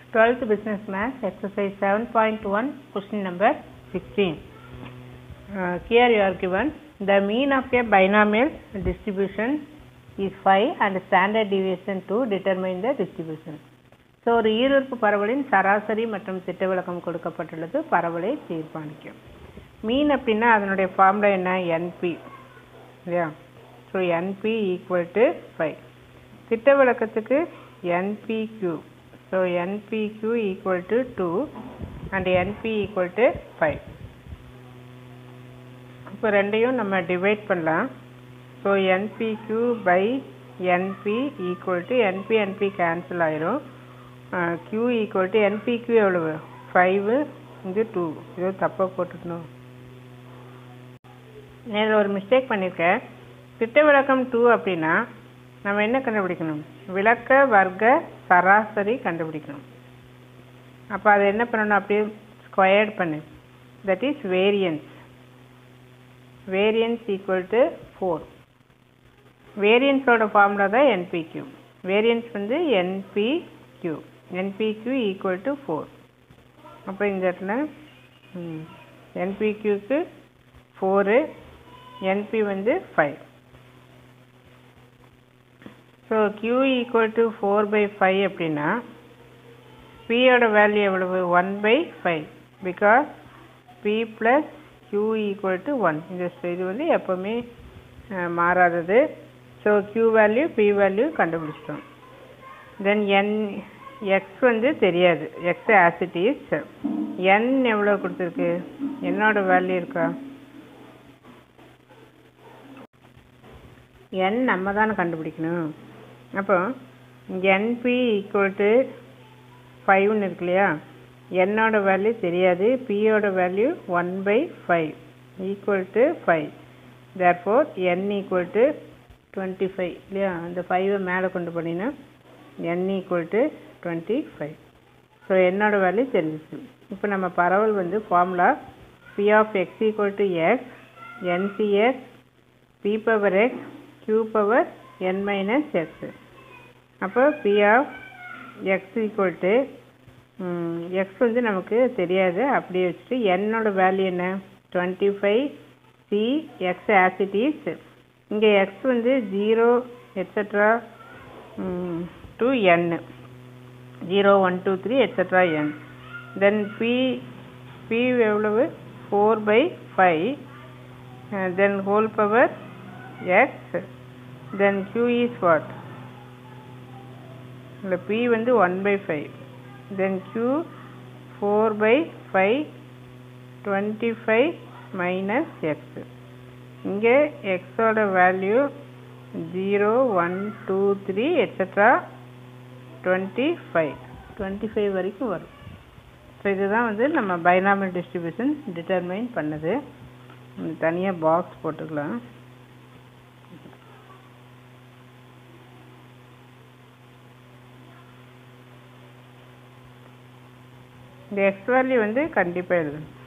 12th Business Maths, exercise 7.1, question number 16. Uh, here you are given the mean of a binomial distribution is 5 and standard deviation to determine the distribution. So ஒரு ஈருறுப்பு பரவலின் சராசரி மற்றும் திட்ட விளக்கம் கொடுக்கப்பட்டுள்ளது பரவலை தீர்மானிக்கும் மீன் அப்படின்னா அதனுடைய ஃபார்முலா என்ன என்பி இல்லையா so np equal to five திட்ட விளக்கத்துக்கு npq so npq equal to two and np equal to five இப்போ ரெண்டையும் நம்ம டிவைட் பண்ணலாம் so npq by np equal to np np cancel ஆயிரும் க்யூ ஈக்குவல் டு என்பிக்யூ எவ்வளவு five இது two இது தப்பாக போட்டுக்கணும் நேரில் ஒரு மிஸ்டேக் பண்ணியிருக்கேன் திட்ட விளக்கம் டூ அப்படின்னா நம்ம என்ன கண்டுபிடிக்கணும் விளக்க வர்க்க சராசரி கண்டுபிடிக்கணும் அப்போ அதை என்ன பண்ணணும் அப்படியே ஸ்கொயர்ட் பண்ணு that is variance variance equal to four வேரியன்ஸோட ஃபார்முலா தான் என்பிக்யூ வேரியன்ஸ் வந்து npq npq equal to four அப்போ இந்த இடத்துல என்பிக்யூக்கு ஃபோரு என்பி வந்து five so q equal to four by five அப்படின்னா பியோட வேல்யூ எவ்வளவு one by five because p plus q equal to one இந்த இது வந்து எப்போவுமே மாறாதது so q value p value கண்டுபிடிச்சிட்டோம் தென் என் எக்ஸ் வந்து தெரியாது x as it is n எவ்வளோ கொடுத்துருக்கு என்னோட வேல்யூ இருக்கா என் நம்ம தானே கண்டுபிடிக்கணும் அப்போ என்பி ஈக்குவல் டு ஃபைவ்னு இருக்கு இல்லையா என்னோட வேல்யூ தெரியாது பியோட value one by five equal to five therefore n equal to twenty five இல்லையா அந்த ஃபைவை மேலே கொண்டு போனீங்கன்னா n equal to twenty five so என்னோட வேல்யூ தெரிஞ்சிச்சு இப்போ நம்ம பரவல் வந்து formula p of x equal to x ncx p power x q power n minus x அப்போ p of x equal to x வந்து நமக்கு தெரியாது அப்படியே வச்சுட்டு என்னோட வேல்யூ என்ன twenty five C x as it is இங்கே எக்ஸ் வந்து zero etcetera to n zero one two three etcetera n then p p எவ்வளவு four by five then whole power x then q is what இந்த p வந்து 1 by 5 then q 4 by 5 25 minus x இங்கே x ஓட value 0 1 2 3 etc 25 25 வரைக்கும் வரும் so இதுதான் வந்து நம்ம பைனாமியல் டிஸ்ட்ரிபியூஷன் டிட்டர்மைன் பண்ணுது தனியாக பாக்ஸ் போட்டுக்கலாம் இந்த எக்ஸ் வேல்யூ வந்து கண்டிப்பாக எழுதணும்